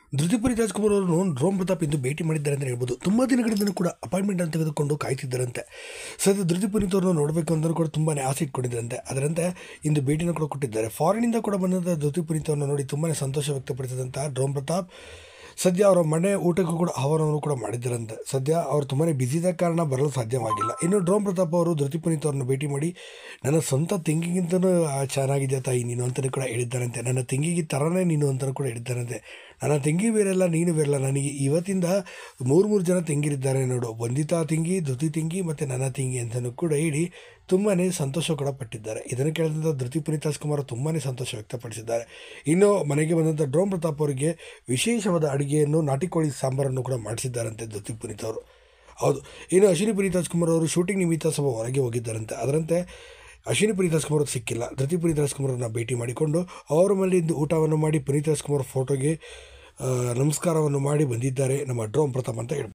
ಧೃತಿಪುರಿ ರಾಜ್ಕುಮಾರ್ ಅವರನ್ನು ರೋಮ್ ಪ್ರತಾಪ್ ಇಂದು ಭೇಟಿ ಮಾಡಿದ್ದಾರೆ ಅಂತ ಹೇಳ್ಬೋದು ತುಂಬ ದಿನಗಳಿಂದ ಕೂಡ ಅಪಾಯಿಂಟ್ಮೆಂಟ್ ಅಂತ ತೆಗೆದುಕೊಂಡು ಕಾಯ್ತಿದ್ದರಂತೆ ಸದ್ಯ ಧೃತಿಪುನೀತ್ ಅವ್ರನ್ನ ನೋಡಬೇಕು ಅಂತ ಕೂಡ ತುಂಬಾ ಆಸೆ ಇಟ್ಕೊಂಡಿದ್ದರಂತೆ ಅದರಂತೆ ಇಂದು ಭೇಟಿನ ಕೂಡ ಕೊಟ್ಟಿದ್ದಾರೆ ಫಾರಿನಿಂದ ಕೂಡ ಬಂದಂಥ ಧೃತಿಪುನೀತ್ ಅವ್ರನ್ನ ನೋಡಿ ತುಂಬಾ ಸಂತೋಷ ವ್ಯಕ್ತಪಡಿಸಿದಂಥ ರೋಮ್ ಪ್ರತಾಪ್ ಸದ್ಯ ಅವರ ಮನೆ ಊಟಕ್ಕೂ ಕೂಡ ಆಹ್ವಾನವನ್ನು ಕೂಡ ಮಾಡಿದ್ದರಂತೆ ಸದ್ಯ ಅವರು ತುಂಬಾ ಬ್ಯುಸಿ ಇದ್ದ ಕಾರಣ ಬರಲು ಸಾಧ್ಯವಾಗಿಲ್ಲ ಇನ್ನು ಡ್ರೋಮ್ ಪ್ರತಾಪ್ ಅವರು ಧೃತಿ ಪುನೀತ್ ಅವ್ರನ್ನ ಭೇಟಿ ಮಾಡಿ ನನ್ನ ಸ್ವಂತ ತಂಗಿಗಿಂತನೂ ಚೆನ್ನಾಗಿದೆ ತಾಯಿ ನೀನು ಅಂತಲೂ ಕೂಡ ಹೇಳಿದ್ದಾರಂತೆ ನನ್ನ ತಂಗಿಗೆ ಥರನೇ ನೀನು ಅಂತಲೂ ಕೂಡ ಹೇಳಿದ್ದಾರಂತೆ ನನ್ನ ತಂಗಿ ಬೇರೆಲ್ಲ ನೀನು ಬೇರೆಲ್ಲ ನನಗೆ ಇವತ್ತಿಂದ ಮೂರು ಮೂರು ಜನ ತಂಗಿರಿದ್ದಾರೆ ನೋಡು ವಂದಿತಾ ತಂಗಿ ಧೃತಿ ತಂಗಿ ಮತ್ತು ನನ್ನ ತಂಗಿ ಅಂತಲೂ ಕೂಡ ಹೇಳಿ ತುಂಬಾ ಸಂತೋಷ ಕೂಡ ಪಟ್ಟಿದ್ದಾರೆ ಇದನ್ನು ಕೇಳಿದಂಥ ಧೃತಿ ಪುನೀತ್ ರಾಜ್ಕುಮಾರ್ ತುಂಬಾ ಸಂತೋಷ ವ್ಯಕ್ತಪಡಿಸಿದ್ದಾರೆ ಇನ್ನು ಮನೆಗೆ ಬಂದಂಥ ಡ್ರೋಮ್ ಪ್ರತಾಪ್ ಅವರಿಗೆ ವಿಶೇಷವಾದ ಅಡುಗೆಯನ್ನು ನಾಟಿ ಕೋಳಿ ಸಾಂಬಾರನ್ನು ಕೂಡ ಮಾಡಿಸಿದ್ದಾರಂತೆ ಧೃತಿ ಪುನೀತ್ ಅವರು ಹೌದು ಇನ್ನು ಅಶ್ವಿನಿ ಪುನೀತ್ ರಾಜ್ಕುಮಾರ್ ಅವರು ಶೂಟಿಂಗ್ ನಿಮಿತ್ತ ಸ್ವಲ್ಪ ಹೊರಗೆ ಹೋಗಿದ್ದಾರಂತೆ ಅದರಂತೆ ಅಶ್ವಿನಿ ಪುನೀತ್ ರಾಜ್ಕುಮಾರ್ ಅವ್ರು ಸಿಕ್ಕಿಲ್ಲ ಧೃತಿ ಪುನೀತ್ ರಾಜ್ಕುಮಾರನ್ನ ಭೇಟಿ ಮಾಡಿಕೊಂಡು ಅವರ ಮನೆಯಿಂದ ಊಟವನ್ನು ಮಾಡಿ ಪುನೀತ್ ರಾಜ್ಕುಮಾರ್ ಫೋಟೋಗೆ ಆ, ನಮಸ್ಕಾರವನ್ನು ಮಾಡಿ ಬಂದಿದ್ದಾರೆ ನಮ್ಮ ಡ್ರೋಮ್ ಪ್ರತಾಪ್ ಅಂತ ಹೇಳ್ಬೋದು